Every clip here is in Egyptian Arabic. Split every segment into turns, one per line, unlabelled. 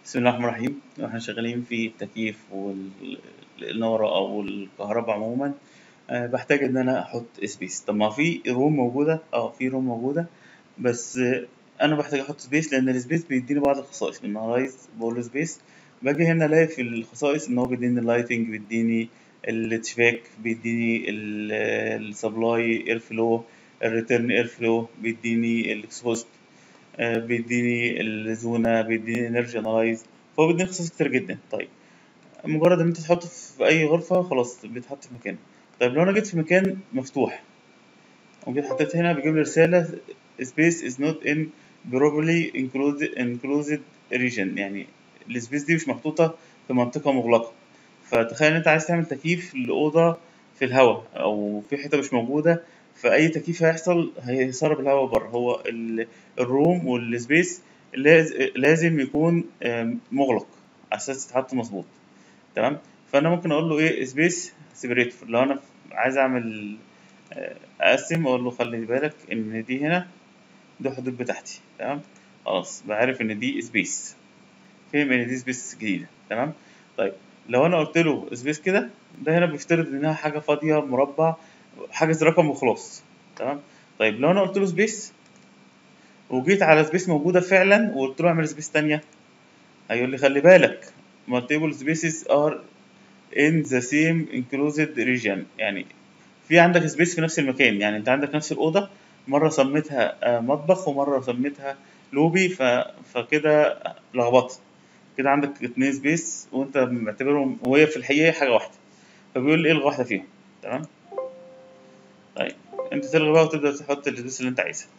بسم الله الرحمن الرحيم احنا شغالين في التكييف والإنارة أو الكهرباء عموما أه بحتاج إن أنا أحط سبيس طب ما في روم موجودة اه في روم موجودة بس آه، أنا بحتاج أحط سبيس لأن السبيس بيديني بعض الخصائص من رايز بقول له سبيس باجي هنا ألاقي في الخصائص إن هو بيديني اللايتنج بيديني الاتشباك بيديني السبلاي اير فلو الريتيرن اير فلو بيديني الاكسبوست آه، بيديني الزونة بيديني انرجي انالايز فهو بيديني خصائص كتير جدا طيب مجرد ان انت تحطه في اي غرفة خلاص بيتحط في مكانه طيب لو انا جيت في مكان مفتوح وجيت حطيت هنا بيجيب لي رسالة space is not in properly enclosed enclosed region يعني السبيس دي مش محطوطة في منطقة مغلقة فتخيل ان انت عايز تعمل تكييف لأوضة في الهواء او في حتة مش موجودة فأي تكييف هيحصل هيسرب الهواء بره هو ال- الروم والسبيس لاز- لازم يكون آم، مغلق على اساس يتحط مظبوط تمام فانا ممكن اقول له ايه سبيس سيبريتور لو انا عايز اعمل آه، اقسم اقول له خلي بالك ان دي هنا دي الحدود بتاعتي تمام خلاص بعرف ان دي سبيس فهم ان دي سبيس جديده تمام طيب لو انا قلت له سبيس كده ده هنا بيفترض انها حاجه فاضيه مربع حاجز رقم وخلاص تمام طيب لو انا قلت له سبيس وجيت على سبيس موجوده فعلا وقلت له اعمل سبيس تانية هيقول لي خلي بالك multiple spaces are in the same enclosed region يعني في عندك سبيس في نفس المكان يعني انت عندك نفس الأوضة مرة سميتها آه، مطبخ ومرة سميتها لوبي ف... فكده لخبطت كده عندك اتنين سبيس وانت معتبرهم وهي في الحقيقة حاجة واحدة فبيقول لي الغي واحدة فيهم تمام طيب انت تلغي بقى وتبدأ تحط السبيس اللي انت عايزها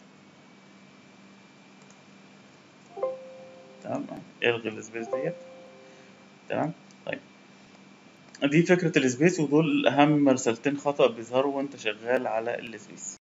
تمام الغي السبيس ديت تمام طيب دي فكرة السبيس ودول أهم رسالتين خطأ بيظهروا وأنت شغال على السبيس